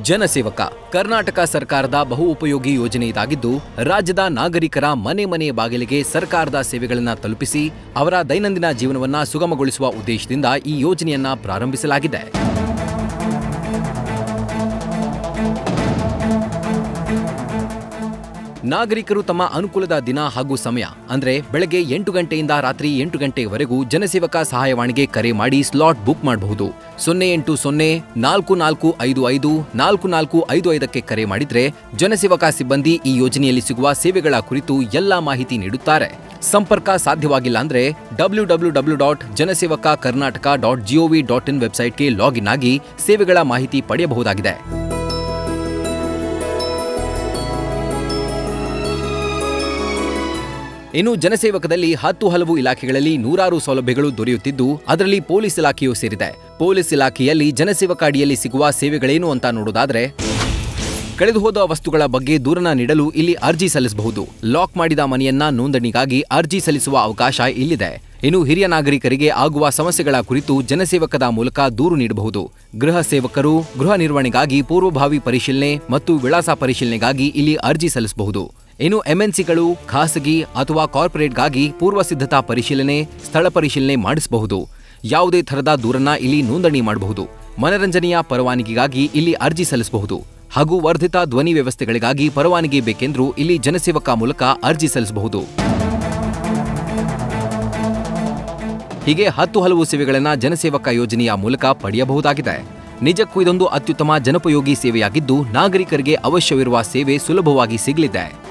ಜನಸೇವಕ ಕರ್ನಾಟಕ ಸರ್ಕಾರದ ಬಹು ಉಪಯೋಗಿ ಯೋಜನೆ ಇದಾಗಿದ್ದು ರಾಜ್ಯದ ನಾಗರಿಕರ ಮನೆ ಮನೆ ಬಾಗಿಲಿಗೆ ಸರ್ಕಾರದ ಸೇವೆಗಳನ್ನು ತಲುಪಿಸಿ ಅವರ ದೈನಂದಿನ ಜೀವನವನ್ನ ಸುಗಮಗೊಳಿಸುವ ಉದ್ದೇಶದಿಂದ ಈ ಯೋಜನೆಯನ್ನ ಪ್ರಾರಂಭಿಸಲಾಗಿದೆ ನಾಗರಿಕರು ತಮ್ಮ ಅನುಕೂಲದ ದಿನ ಹಾಗೂ ಸಮಯ ಅಂದ್ರೆ ಬೆಳಗ್ಗೆ ಎಂಟು ಗಂಟೆಯಿಂದ ರಾತ್ರಿ ಎಂಟು ಗಂಟೆಯವರೆಗೂ ಜನಸೇವಕ ಸಹಾಯವಾಣಿಗೆ ಕರೆ ಮಾಡಿ ಸ್ಲಾಟ್ ಬುಕ್ ಮಾಡಬಹುದು ಸೊನ್ನೆ ಎಂಟು ಸೊನ್ನೆ ನಾಲ್ಕು ನಾಲ್ಕು ಐದು ಐದು ನಾಲ್ಕು ನಾಲ್ಕು ಐದು ಐದಕ್ಕೆ ಕರೆ ಮಾಡಿದ್ರೆ ಜನಸೇವಕ ಸಿಬ್ಬಂದಿ ಈ ಯೋಜನೆಯಲ್ಲಿ ಸಿಗುವ ಸೇವೆಗಳ ಕುರಿತು ಎಲ್ಲಾ ಮಾಹಿತಿ ನೀಡುತ್ತಾರೆ ಸಂಪರ್ಕ ಸಾಧ್ಯವಾಗಿಲ್ಲ ಅಂದ್ರೆ W W W dot Janasevaka Karnataka dot G O V dot in ವೆಬ್ಸೈಟ್ಗೆ ಲಾಗಿನ್ ಆಗಿ ಸೇವೆಗಳ ಮಾಹಿತಿ ಪಡೆಯಬಹುದಾಗಿದೆ ಇನ್ನು ಜನಸೇವಕದಲ್ಲಿ ಹತ್ತು ಹಲವು ಇಲಾಖೆಗಳಲ್ಲಿ ನೂರಾರು ಸೌಲಭ್ಯಗಳು ದೊರೆಯುತ್ತಿದ್ದು ಅದರಲ್ಲಿ ಪೊಲೀಸ್ ಇಲಾಖೆಯೂ ಸೇರಿದೆ ಪೊಲೀಸ್ ಇಲಾಖೆಯಲ್ಲಿ ಜನಸೇವಕ ಅಡಿಯಲ್ಲಿ ಸಿಗುವ ಸೇವೆಗಳೇನು ಅಂತ ನೋಡೋದಾದ್ರೆ ಕಳೆದು ಹೋದ ವಸ್ತುಗಳ ಬಗ್ಗೆ ದೂರನ ನೀಡಲು ಇಲ್ಲಿ ಅರ್ಜಿ ಸಲ್ಲಿಸಬಹುದು ಲಾಕ್ ಮಾಡಿದ ಮನೆಯನ್ನ ನೋಂದಣಿಗಾಗಿ ಅರ್ಜಿ ಸಲ್ಲಿಸುವ ಅವಕಾಶ ಇಲ್ಲಿದೆ ಇನ್ನು ಹಿರಿಯ ನಾಗರಿಕರಿಗೆ ಆಗುವ ಸಮಸ್ಯೆಗಳ ಕುರಿತು ಜನಸೇವಕದ ಮೂಲಕ ದೂರು ನೀಡಬಹುದು ಗೃಹ ಸೇವಕರು ಗೃಹ ನಿರ್ವಹಣೆಗಾಗಿ ಪೂರ್ವಭಾವಿ ಪರಿಶೀಲನೆ ಮತ್ತು ವಿಳಾಸ ಪರಿಶೀಲನೆಗಾಗಿ ಇಲ್ಲಿ ಅರ್ಜಿ ಸಲ್ಲಿಸಬಹುದು ಇನ್ನು ಎಂಎನ್ಸಿಗಳು ಖಾಸಗಿ ಅಥವಾ ಕಾರ್ಪೊರೇಟ್ಗಾಗಿ ಪೂರ್ವ ಸಿದ್ಧತಾ ಪರಿಶೀಲನೆ ಸ್ಥಳ ಪರಿಶೀಲನೆ ಮಾಡಿಸಬಹುದು ಯಾವುದೇ ಥರದ ದೂರನ್ನ ಇಲ್ಲಿ ನೋಂದಣಿ ಮಾಡಬಹುದು ಮನರಂಜನೆಯ ಪರವಾನಗಿಗಾಗಿ ಇಲ್ಲಿ ಅರ್ಜಿ ಸಲ್ಲಿಸಬಹುದು ಹಾಗೂ ವರ್ಧಿತ ಧ್ವನಿ ವ್ಯವಸ್ಥೆಗಳಿಗಾಗಿ ಪರವಾನಗಿ ಬೇಕೆಂದ್ರೂ ಇಲ್ಲಿ ಜನಸೇವಕ ಮೂಲಕ ಅರ್ಜಿ ಸಲ್ಲಿಸಬಹುದು ಹೀಗೆ ಹತ್ತು ಹಲವು ಸೇವೆಗಳನ್ನ ಜನಸೇವಕ ಯೋಜನೆಯ ಮೂಲಕ ಪಡೆಯಬಹುದಾಗಿದೆ ನಿಜಕ್ಕೂ ಇದೊಂದು ಅತ್ಯುತ್ತಮ ಜನೋಪಯೋಗಿ ಸೇವೆಯಾಗಿದ್ದು ನಾಗರಿಕರಿಗೆ ಅವಶ್ಯವಿರುವ ಸೇವೆ ಸುಲಭವಾಗಿ ಸಿಗಲಿದೆ